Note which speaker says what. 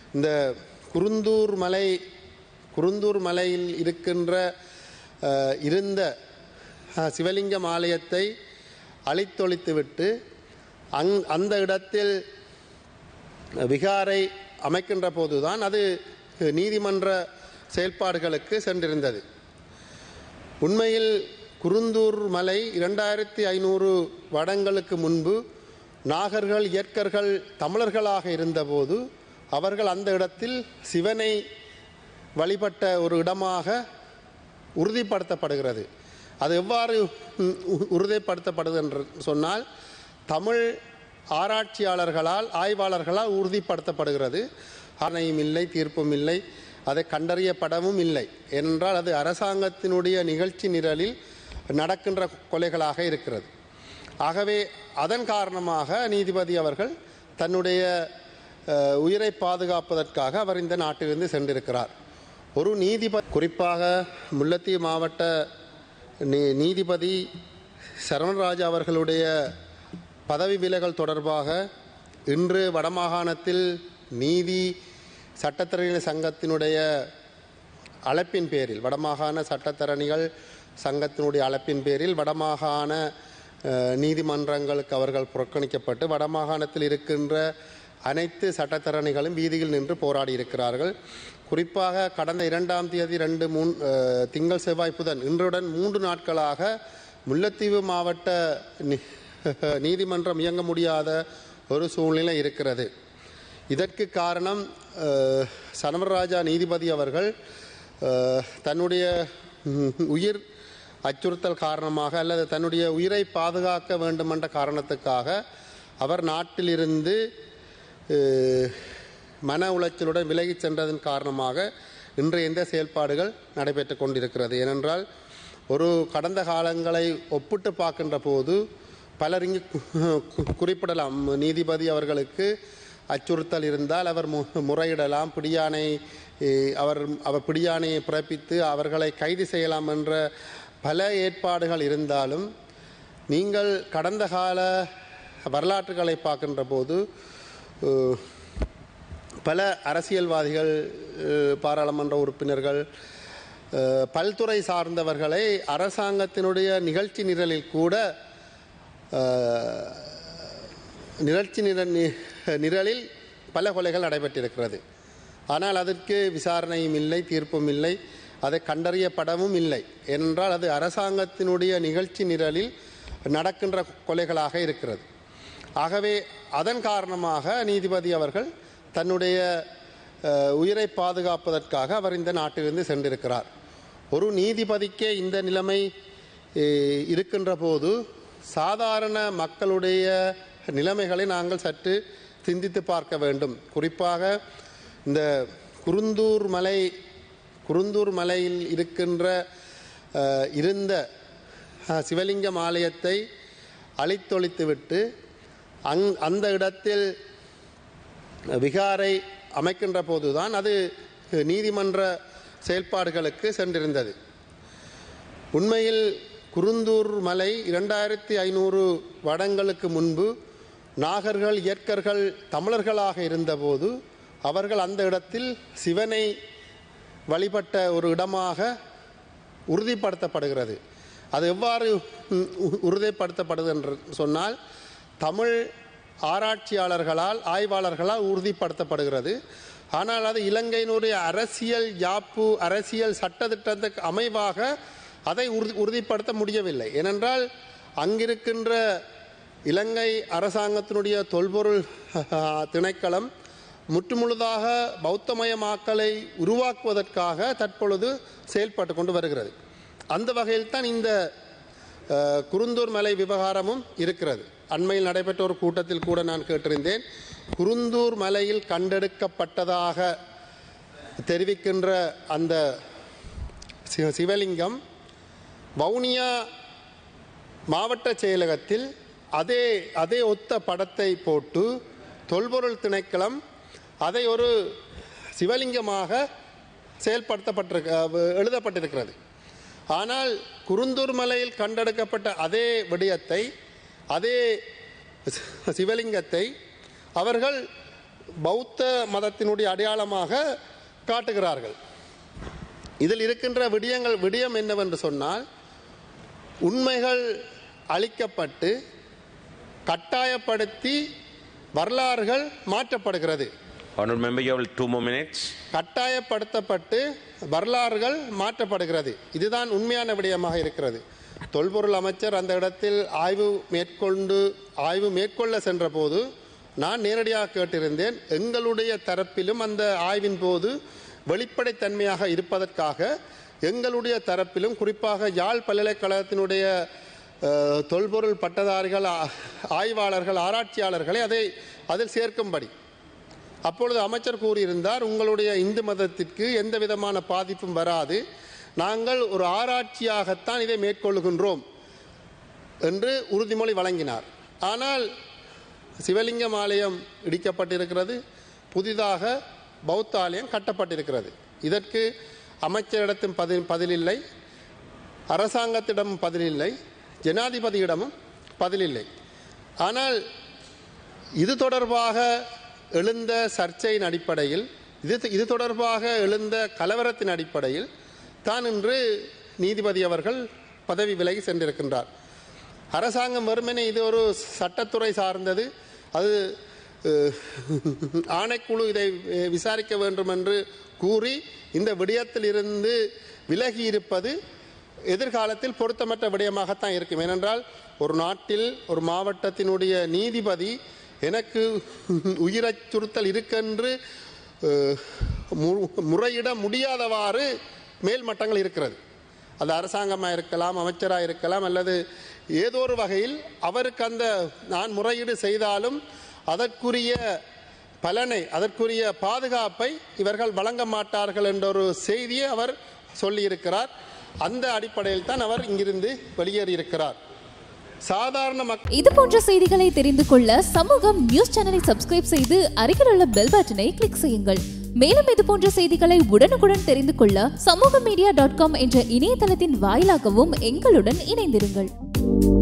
Speaker 1: இந்த குருந்தூர் மலை குருந்தூர் மலையில் இருக்கின்ற அஹ், இருந்த அஹ், சிவலிங்கம் ஆலயத்தை அழித்தொழித்துவிட்டு அங் அந்த இடத்தில் விகாரை அமைக்கின்ற போதுதான் அது நீதிமன்ற செயல்பாடுகளுக்கு சென்றிருந்தது உண்மையில் குருந்தூர் மலை இரண்டாயிரத்தி ஐநூறு வருடங்களுக்கு முன்பு நாகர்கள் இயற்கர்கள் தமிழர்களாக இருந்தபோது அவர்கள் அந்த இடத்தில் சிவனை வழிபட்ட ஒரு இடமாக உறுதிப்படுத்தப்படுகிறது அது எவ்வாறு உ- உ- உறுதிப்படுத்தப்படுது என்று சொன்னால் தமிழ் ஆராய்ச்சியாளர்களால் ஆய்வாளர்களால் உறுதிப்படுத்தப்படுகிறது ஆணையும் இல்லை தீர்ப்பும் இல்லை அதை கண்டறியப்படவும் இல்லை ஏனென்றால் அது அரசாங்கத்தினுடைய நிகழ்ச்சி நிரலில் நடக்கின்ற கொலைகளாக இருக்கிறது ஆகவே அதன் காரணமாக நீதிபதி அவர்கள் தன்னுடைய அஹ், உயிரை பாதுகாப்பதற்காக அவர் இந்த நாட்டிலிருந்து சென்றிருக்கிறார் ஒரு நீதிபதி குறிப்பாக முல்லைத்தீவு மாவட்ட நீ நீதிபதி சரவணராஜா அவர்களுடைய பதவி விலகல் தொடர்பாக இன்று வடமாகாணத்தில் நீதி சட்டத்தரணிகள் சங்கத்தினுடைய அழைப்பின் பேரில் வடமாகாண சட்டத்தரணிகள் சங்கத்தினுடைய அழைப்பின் பேரில் வடமாகாண அஹ், நீதிமன்றங்களுக்கு அவர்கள் புறக்கணிக்கப்பட்டு வடமாகாணத்தில் இருக்கின்ற அனைத்து சட்டத்தரணிகளும் வீதியில் நின்று போராடி இருக்கிறார்கள் குறிப்பாக கடந்த இரண்டாம் தேதி ரெண்டு மூன் அஹ், திங்கள் செவ்வாய் புதன் இன்றுடன் மூன்று நாட்களாக முல்லைத்தீவு மாவட்ட நி- நீதிமன்றம் இயங்க முடியாத ஒரு சூழ்நிலை இருக்கிறது இதற்கு காரணம் அஹ், சனமராஜா நீதிபதி அவர்கள் அஹ், தன்னுடைய ம், உயிர் அச்சுறுத்தல் காரணமாக அல்லது தன்னுடைய உயிரை பாதுகாக்க வேண்டுமென்ற காரணத்துக்காக அவர் நாட்டிலிருந்து அஹ், மன உளைச்சலுடன் விலகிச் சென்றதன் காரணமாக இன்றைய இந்த செயல்பாடுகள் நடைபெற்று கொண்டிருக்கிறது ஏனென்றால் ஒரு கடந்த காலங்களை ஒப்பிட்டு பார்க்கின்ற போது பலர் இங்கு கு- கு- குறிப்பிடலாம் நீதிபதி அவர்களுக்கு அச்சுறுத்தல் இருந்தால் அவர் மு- முறையிடலாம் பிடியாணை eh, அவர் அவர் பிடியாணையை பிறப்பித்து அவர்களை கைது செய்யலாம் என்ற பல ஏற்பாடுகள் இருந்தாலும் நீங்கள் கடந்த கால வரலாற்றுகளை பார்க்கின்ற போது eh, பல அரசியல்வாதிகள் அஹ், பாராளுமன்ற உறுப்பினர்கள் அஹ், பல்துறை சார்ந்தவர்களை அரசாங்கத்தினுடைய நிகழ்ச்சி நிரலில் கூட அஹ், நிகழ்ச்சி நிர நி- நிரலில் பல கொலைகள் நடைபெற்றிருக்கிறது ஆனால் அதற்கு விசாரணையும் இல்லை தீர்ப்பும் இல்லை அதை கண்டறியப்படவும் இல்லை ஏனென்றால் அது அரசாங்கத்தினுடைய நிகழ்ச்சி நிரலில் நடக்கின்ற கொலைகளாக இருக்கிறது ஆகவே அதன் காரணமாக நீதிபதி அவர்கள் தன்னுடைய அஹ், உயிரை பாதுகாப்பதற்காக அவர் இந்த நாட்டிலிருந்து சென்றிருக்கிறார் ஒரு நீதிபதிக்கே இந்த நிலைமை அஹ், இருக்கின்ற போது சாதாரண மக்களுடைய நிலைமைகளை நாங்கள் சற்று சிந்தித்து பார்க்க வேண்டும் குறிப்பாக இந்த குருந்தூர் மலை குருந்தூர் மலையில் இருக்கின்ற அஹ், இருந்த அஹ், சிவலிங்கம் ஆலயத்தை அழித்தொழித்துவிட்டு அங் அந்த இடத்தில் விகாரை அமைக்கின்ற போதுதான் அது நீதிமன்ற செயல்பாடுகளுக்கு சென்றிருந்தது உண்மையில் குருந்தூர் மலை இரண்டாயிரத்தி ஐநூறு வருடங்களுக்கு முன்பு நாகர்கள் இயற்கர்கள் தமிழர்களாக இருந்தபோது அவர்கள் அந்த இடத்தில் சிவனை வழிபட்ட ஒரு இடமாக உறுதிப்படுத்தப்படுகிறது அது எவ்வாறு உ- உ- உறுதிப்படுத்தப்படுது என்று சொன்னால் தமிழ் ஆராய்ச்சியாளர்களால் ஆய்வாளர்களால் உறுதிப்படுத்தப்படுகிறது ஆனால் அது இலங்கையினுடைய அரசியல் யாப்பு அரசியல் சட்டத்திட்டத்துக்கு அமைவாக அதை உறுதி உறுதிப்படுத்த முடியவில்லை ஏனென்றால் அங்கிருக்கின்ற இலங்கை அரசாங்கத்தினுடைய தொல்பொருள் திணைக்களம் முற்றுமுழுதாக பௌத்தமயமாக்கலை உருவாக்குவதற்காக தற்பொழுது செயல்பட்டு கொண்டு வருகிறது அந்த வகையில் தான் இந்த அஹ், குருந்தூர் மலை விவகாரமும் இருக்கிறது அண்மையில் நடைபெற்ற ஒரு கூட்டத்தில் கூட நான் கேட்டிருந்தேன் குருந்தூர் மலையில் கண்டெடுக்கப்பட்டதாக தெரிவிக்கின்ற அந்த சி- சிவலிங்கம் வவுனியா மாவட்ட செயலகத்தில் அதே அதே ஒத்த படத்தை போட்டு தொல்பொருள் திணைக்களம் அதை ஒரு சிவலிங்கமாக செயல்படுத்தப்பட்டிருக்க அஹ், எழுதப்பட்டிருக்கிறது ஆனால் குருந்தூர் மலையில் கண்டெடுக்கப்பட்ட அதே விடயத்தை அதே சி- சிவலிங்கத்தை அவர்கள் பௌத்த மதத்தினுடைய அடையாளமாக காட்டுகிறார்கள் இதில் இருக்கின்ற விடயங்கள் விடயம் என்னவென்று சொன்னால் உண்மைகள் அளிக்கப்பட்டு கட்டாயப்படுத்தி வரலாறுகள் மாற்றப்படுகிறது
Speaker 2: Honourable member, you have two more minutes.
Speaker 1: கட்டாயப்படுத்தப்பட்டு வரலாறுகள் மாற்றப்படுகிறது இதுதான் உண்மையான விடயமாக இருக்கிறது தொல்பொருள் அமைச்சர் அந்த இடத்தில் ஆய்வு மேற்கொண்டு ஆய்வு மேற்கொள்ள சென்றபோது நான் நேரடியாக கேட்டிருந்தேன் எங்களுடைய தரப்பிலும் அந்த ஆய்வின் போது வெளிப்படைத்தன்மையாக இருப்பதற்காக எங்களுடைய தரப்பிலும் குறிப்பாக யாழ் பல்கலைக்கழகத்தினுடைய அஹ், தொல்பொருள் பட்டதாரிகள் ஆ- ஆய்வாளர்கள் ஆராய்ச்சியாளர்களை அதை அதில் சேர்க்கும்படி அப்பொழுது அமைச்சர் கூறியிருந்தார் உங்களுடைய இந்து மதத்திற்கு எந்த விதமான பாதிப்பும் வராது நாங்கள் ஒரு ஆராய்ச்சியாகத்தான் இதை மேற்கொள்கின்றோம் என்று உறுதிமொழி வழங்கினார் ஆனால் சிவலிங்கம் ஆலயம் இடிக்கப்பட்டிருக்கிறது புதிதாக பௌத்த ஆலயம் கட்டப்பட்டிருக்கிறது இதற்கு அமைச்சரிடத்தும் பதில் பதிலில்லை அரசாங்கத்திடம் பதிலில்லை ஜனாதிபதியிடமும் பதிலில்லை ஆனால் இது தொடர்பாக எழுந்த சர்ச்சையின் அடிப்படையில் இது இது தொடர்பாக எழுந்த கலவரத்தின் அடிப்படையில் தான் இன்று நீதிபதி அவர்கள் பதவி விலகி சென்றிருக்கின்றார் அரசாங்கம் வெறுமனே இது ஒரு சட்டத்துறை சார்ந்தது அது அஹ், ஆணைக்குழு இதை அஹ், விசாரிக்க வேண்டும் என்று கூறி இந்த விடயத்தில் இருந்து விலகி இருப்பது எதிர்காலத்தில் பொருத்தமற்ற விடயமாகத்தான் இருக்கும் ஏனென்றால் ஒரு நாட்டில் ஒரு மாவட்டத்தினுடைய நீதிபதி எனக்கு உயிர் அச்சுறுத்தல் இருக்கென்று அஹ், மு- முறையிட முடியாதவாறு மேல் மட்டங்கள் இருக்கிறது அது அரசாங்கமாக இருக்கலாம் அமைச்சராக இருக்கலாம் அல்லது ஏதோ ஒரு வகையில் அவருக்கு அந்த நான் முறையீடு செய்தாலும் அதற்குரிய பலனை அதற்குரிய பாதுகாப்பை இவர்கள் வழங்க மாட்டார்கள் என்ற ஒரு செய்தியை அவர் சொல்லியிருக்கிறார் அந்த அடிப்படையில் தான் அவர் இங்கிருந்து வெளியேறியிருக்கிறார் சாதாரண மக்கள்
Speaker 3: இது போன்ற செய்திகளை தெரிந்து கொள்ள சமூகம் நியூஸ் சேனலை சப்ஸ்கிரைப் செய்து அருகில் உள்ள பெல் பட்டனை கிளிக் செய்யுங்கள் மேலும் இது போன்ற செய்திகளை உடனுக்குடன் தெரிந்து கொள்ள சமூக மீடியா டாட் காம் என்ற இணையதளத்தின் வாயிலாகவும் எங்களுடன் இணைந்திருங்கள்